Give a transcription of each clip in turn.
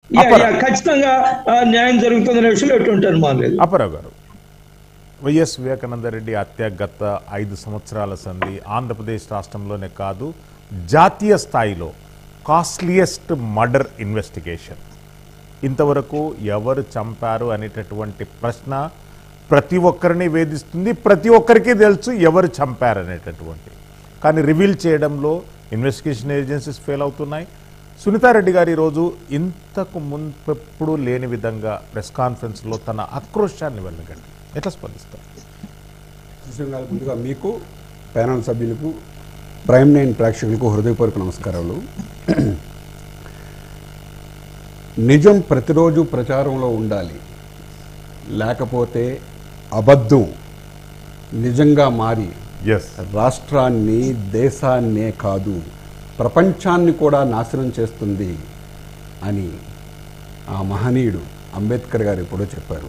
Yeah, అపర. Yeah, ఖచ్చితంగా ఆ, న్యాయం జరుగుతుందనే విషయంలో ఎటువంటి అనుమానం లేదు అప్పారావు గారు వైఎస్ వివేకానంద రెడ్డి హత్య గత ఐదు సంవత్సరాల సంధి ఆంధ్రప్రదేశ్ రాష్ట్రంలోనే కాదు జాతీయ స్థాయిలో కాస్ట్లియస్ట్ మర్డర్ ఇన్వెస్టిగేషన్ ఇంతవరకు ఎవరు చంపారు అనేటటువంటి ప్రశ్న ప్రతి ఒక్కరిని వేధిస్తుంది ప్రతి ఒక్కరికి తెలుసు ఎవరు చంపారు అనేటటువంటి కానీ రివీల్ చేయడంలో ఇన్వెస్టిగేషన్ ఏజెన్సీస్ ఫెయిల్ అవుతున్నాయి సునీతారెడ్డి గారు ఈరోజు ఇంతకు మున్పెప్పుడు లేని విధంగా ప్రెస్ కాన్ఫరెన్స్లో తన ఆక్రోశాన్ని వెళ్ళగండి ఎట్లా స్పందిస్తారు కృష్ణ గారు ముందుగా మీకు ప్యానల్ సభ్యులకు ప్రైమ్ నైన్ ప్రేక్షకులకు హృదయపూర్వక నమస్కారాలు నిజం ప్రతిరోజు ప్రచారంలో ఉండాలి లేకపోతే అబద్ధం నిజంగా మారి ఎస్ రాష్ట్రాన్ని దేశాన్నే కాదు ప్రపంచాన్ని కూడా నాశనం చేస్తుంది అని ఆ మహనీయుడు అంబేద్కర్ గారు ఎప్పుడో చెప్పారు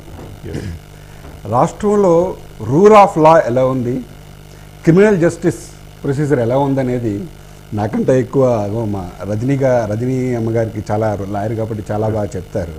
రాష్ట్రంలో రూల్ ఆఫ్ లా ఎలా ఉంది క్రిమినల్ జస్టిస్ ప్రొసీజర్ ఎలా ఉందనేది నాకంటే ఎక్కువ అగో మా రజనీగా రజనీ అమ్మగారికి చాలా లాయర్ కాబట్టి చాలా బాగా చెప్తారు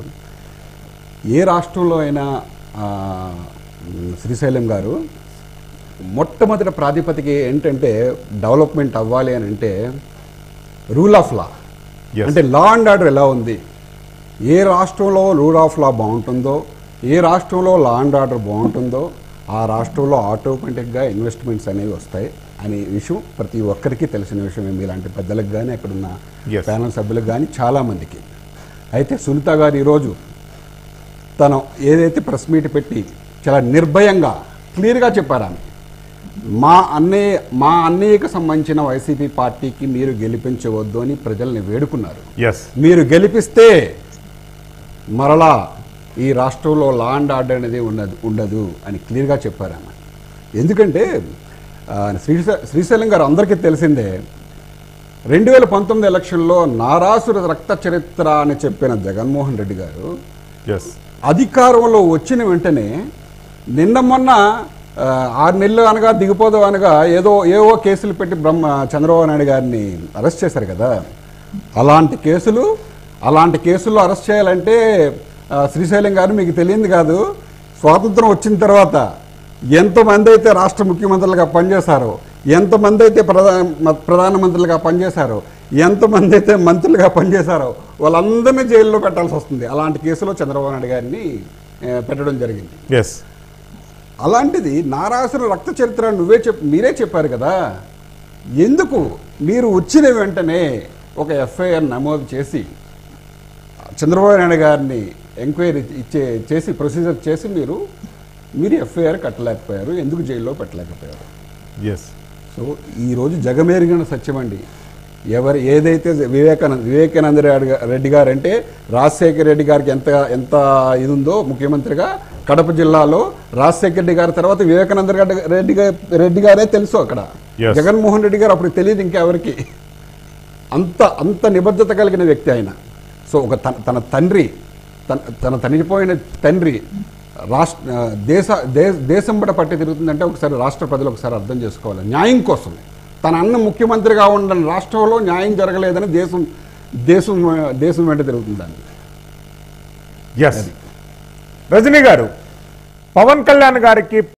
ఏ రాష్ట్రంలో అయినా ఆ, శ్రీశైలం గారు మొట్టమొదటి ప్రాతిపదిక ఏంటంటే డెవలప్మెంట్ అవ్వాలి అని అంటే రూల్ ఆఫ్ లా Yes. అంటే లా అండ్ ఆర్డర్ ఎలా ఉంది ఏ రాష్ట్రంలో రూల్ ఆఫ్ లా బాగుంటుందో ఏ రాష్ట్రంలో లా అండ్ ఆర్డర్ బాగుంటుందో ఆ రాష్ట్రంలో ఆటోమేటిక్గా ఇన్వెస్ట్మెంట్స్ అనేవి వస్తాయి అనే విషయం ప్రతి ఒక్కరికి తెలిసిన విషయమే మీలాంటి పెద్దలకు కానీ అక్కడున్న Yes. ప్యానల్ సభ్యులకు కానీ చాలామందికి అయితే సునీత గారు ఈరోజు తను ఏదైతే ప్రెస్ మీట్ పెట్టి చాలా నిర్భయంగా క్లియర్గా చెప్పారు ఆమె మా అన్నయ్య మా అన్నయ్యకు సంబంధించిన వైసీపీ పార్టీకి మీరు గెలిపించవద్దు అని ప్రజల్ని వేడుకున్నారు ఎస్ మీరు గెలిపిస్తే మరలా ఈ రాష్ట్రంలో లా అండ్ ఆర్డర్ అనేది ఉండదు ఉండదు అని క్లియర్గా చెప్పారు ఆమె ఎందుకంటే ఆ, శ్రీశై శ్రీశైలం గారు అందరికీ తెలిసిందే రెండు వేల పంతొమ్మిది ఎలక్షన్లో నారాసుర రక్త చరిత్ర అని చెప్పిన జగన్మోహన్ రెడ్డి గారు ఎస్ అధికారంలో వచ్చిన వెంటనే నిన్న మొన్న ఆ, ఆరు నెలలు అనగా దిగిపోదు అనగా ఏదో ఏవో కేసులు పెట్టి బ్రహ్మ చంద్రబాబు నాయుడు గారిని అరెస్ట్ చేశారు కదా అలాంటి కేసులు అలాంటి కేసుల్లో అరెస్ట్ చేయాలంటే ఆ, శ్రీశైలం గారు మీకు తెలియంది కాదు స్వాతంత్రం వచ్చిన తర్వాత ఎంతమంది అయితే రాష్ట్ర ముఖ్యమంత్రులుగా పనిచేశారో ఎంతమంది అయితే ప్రధాన ప్రధానమంత్రులుగా పనిచేశారో ఎంతమంది అయితే మంత్రులుగా పనిచేశారో వాళ్ళందరినీ జైల్లో పెట్టాల్సి వస్తుంది అలాంటి కేసులో చంద్రబాబు నాయుడు గారిని ఆ, పెట్టడం జరిగింది ఎస్ అలాంటిది నారాసుర రక్త చరిత్ర నువ్వే చెప్ మీరే చెప్పారు కదా ఎందుకు మీరు వచ్చిన వెంటనే ఒక ఎఫ్ఐఆర్ నమోదు చేసి చంద్రబాబు నాయుడు గారిని ఎంక్వైరీ ఇచ్చే చేసి ప్రొసీజర్ చేసి మీరు మీరు ఎఫ్ఐఆర్ కట్టలేకపోయారు ఎందుకు జైల్లో పెట్టలేకపోయారు ఎస్ సో ఈరోజు జగమేరిగిన సత్యం అండి ఎవరు ఏదైతే వివేకానంద వివేకానంద రెడ్డి గా- రెడ్డి గారు అంటే రాజశేఖర రెడ్డి గారికి ఎంత ఎంత ఇది ఉందో ముఖ్యమంత్రిగా కడప జిల్లాలో రాజశేఖర రెడ్డి గారి తర్వాత వివేకానంద రెడ్డి రెడ్డి గా- రెడ్డి గారే తెలుసు అక్కడ Yes. జగన్మోహన్ రెడ్డి గారు అప్పుడు తెలియదు ఇంకెవరికి అంత అంత నిబద్ధత కలిగిన వ్యక్తి ఆయన సో ఒక తన తన తండ్రి తన తన తనిపోయిన తండ్రి రాష్ట్ర ఆ, దేశ దే- దేశం బట పట్టి తిరుగుతుందంటే ఒకసారి రాష్ట్ర ప్రజలు ఒకసారి అర్థం చేసుకోవాలి న్యాయం కోసం తన అన్న ముఖ్యమంత్రిగా ఉన్న రాష్ట్రంలో న్యాయం జరగలేదని దేశం దేశం దేశం వెంట తిరుగుతుందండి ఎస్ రజనీ గారు పవన్ కళ్యాణ్ గారికి